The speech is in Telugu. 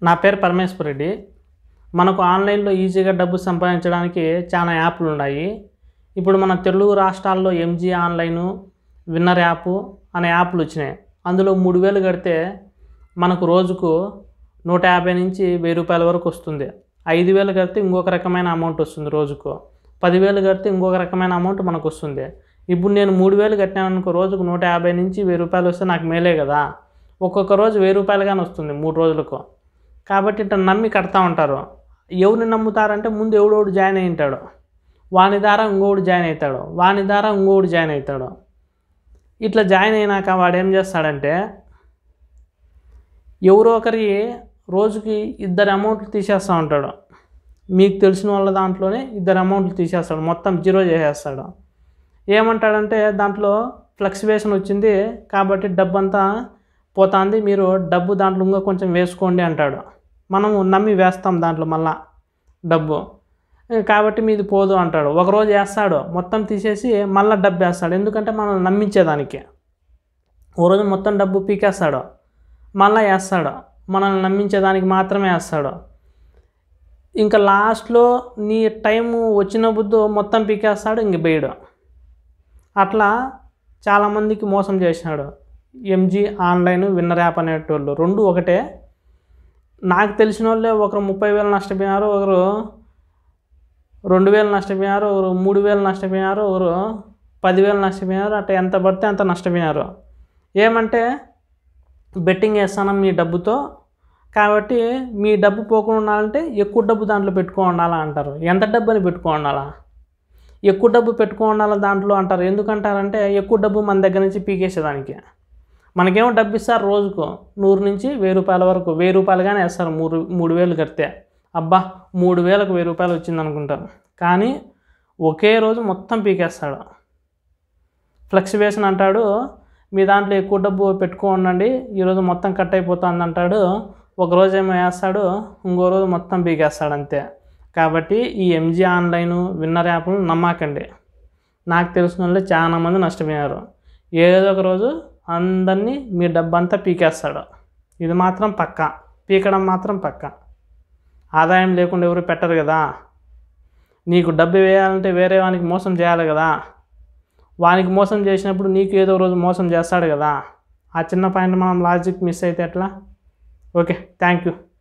నా పేరు పరమేశ్వర్ రెడ్డి మనకు ఆన్లైన్లో ఈజీగా డబ్బు సంపాదించడానికి చాలా యాప్లు ఉన్నాయి ఇప్పుడు మన తెలుగు రాష్ట్రాల్లో ఎంజీ ఆన్లైను విన్నర్ యాప్ అనే యాప్లు వచ్చినాయి అందులో మూడు వేలు కడితే మనకు రోజుకు నూట యాభై నుంచి వెయ్యి రూపాయల వరకు వస్తుంది ఐదు వేలు కడితే ఇంకొక రకమైన అమౌంట్ వస్తుంది రోజుకు పదివేలు కడితే ఇంకొక రకమైన అమౌంట్ మనకు వస్తుంది ఇప్పుడు నేను మూడు వేలు కట్టినాను అనుకో రోజుకు నూట యాభై నుంచి వెయ్యి రూపాయలు వస్తే నాకు మేలే కదా ఒక్కొక్క రోజు వెయ్యి రూపాయలుగానే వస్తుంది మూడు రోజులకు కాబట్టి ఇట్లా నమ్మి కడతా ఉంటారు ఎవరిని నమ్ముతారంటే ముందు ఎవడోడు జాయిన్ అయి ఉంటాడు వాని ద్వారా ఇంకోడు జాయిన్ అవుతాడు వాని ద్వారా ఇంకోడు జాయిన్ అవుతాడు ఇట్లా జాయిన్ అయినాక వాడు ఏం చేస్తాడంటే ఎవరో ఒకరి రోజుకి ఇద్దరు అమౌంట్లు తీసేస్తూ ఉంటాడు మీకు తెలిసిన వాళ్ళ దాంట్లోనే ఇద్దరు అమౌంట్లు తీసేస్తాడు మొత్తం జీరో చేసేస్తాడు ఏమంటాడంటే దాంట్లో ఫ్లక్చువేషన్ వచ్చింది కాబట్టి డబ్బు అంతా పోతుంది మీరు డబ్బు దాంట్లో ఇంకా కొంచెం వేసుకోండి అంటాడు మనము నమ్మి వేస్తాం దాంట్లో మళ్ళా డబ్బు ఏ, కాబట్టి మీది పోదు అంటాడు ఒకరోజు వేస్తాడు మొత్తం తీసేసి మళ్ళీ డబ్బు వేస్తాడు ఎందుకంటే మనం నమ్మించేదానికి ఓ రోజు మొత్తం డబ్బు పీకేస్తాడు మళ్ళీ వేస్తాడు మనల్ని నమ్మించేదానికి మాత్రమే వేస్తాడు ఇంకా లాస్ట్లో నీ టైం వచ్చిన బుద్ధు మొత్తం పీకేస్తాడు ఇంక బేయడు అట్లా చాలామందికి మోసం చేసినాడు ఎంజీ ఆన్లైన్ విన్నర్ యాప్ అనేటోళ్ళు రెండు ఒకటే నాకు తెలిసిన వాళ్ళే ఒకరు ముప్పై వేలు నష్టపోయినారు ఒకరు రెండు వేలు నష్టపోయినారు ఒకరు మూడు వేలు నష్టపోయినారు ఒకరు పదివేలు నష్టపోయినారు అట్లా ఎంత పడితే అంత నష్టపోయినారు ఏమంటే బెట్టింగ్ వేస్తాను మీ డబ్బుతో కాబట్టి మీ డబ్బు పోకుండా ఉండాలంటే ఎక్కువ డబ్బు దాంట్లో పెట్టుకో ఉండాలా అంటారు ఎంత డబ్బు అని పెట్టుకో ఉండాలా ఎక్కువ డబ్బు పెట్టుకో ఉండాలా దాంట్లో అంటారు ఎందుకంటారంటే ఎక్కువ డబ్బు మన దగ్గర నుంచి పీకేసేదానికి మనకేమో డబ్బు ఇస్తారు రోజుకు నూరు నుంచి వెయ్యి రూపాయల వరకు వెయ్యి రూపాయలుగానే వేస్తారు మూడు మూడు వేలు కడితే అబ్బా మూడు వేలకు వెయ్యి రూపాయలు వచ్చింది అనుకుంటారు కానీ ఒకే రోజు మొత్తం పీకేస్తాడు ఫ్లక్చువేషన్ అంటాడు మీ దాంట్లో ఎక్కువ డబ్బు పెట్టుకో ఉండండి ఈరోజు మొత్తం కట్ అయిపోతుంది అంటాడు ఒక రోజు ఏమో వేస్తాడు ఇంకో రోజు మొత్తం పీకేస్తాడు అంతే కాబట్టి ఈ ఎంజీ ఆన్లైన్ విన్నర్ యాప్ను నమ్మకండి నాకు తెలిసిన వాళ్ళు చాలామంది నష్టపోయారు ఏదో ఒక రోజు అందరినీ మీ డబ్బంతా పీకేస్తాడు ఇది మాత్రం పక్క పీకడం మాత్రం పక్క ఆదాయం లేకుండా ఎవరు పెట్టరు కదా నీకు డబ్బు వేయాలంటే వేరే వానికి మోసం చేయాలి కదా వానికి మోసం చేసినప్పుడు నీకు ఏదో రోజు మోసం చేస్తాడు కదా ఆ చిన్న పాయింట్ మనం లాజిక్ మిస్ అయితే ఎట్లా ఓకే థ్యాంక్ యూ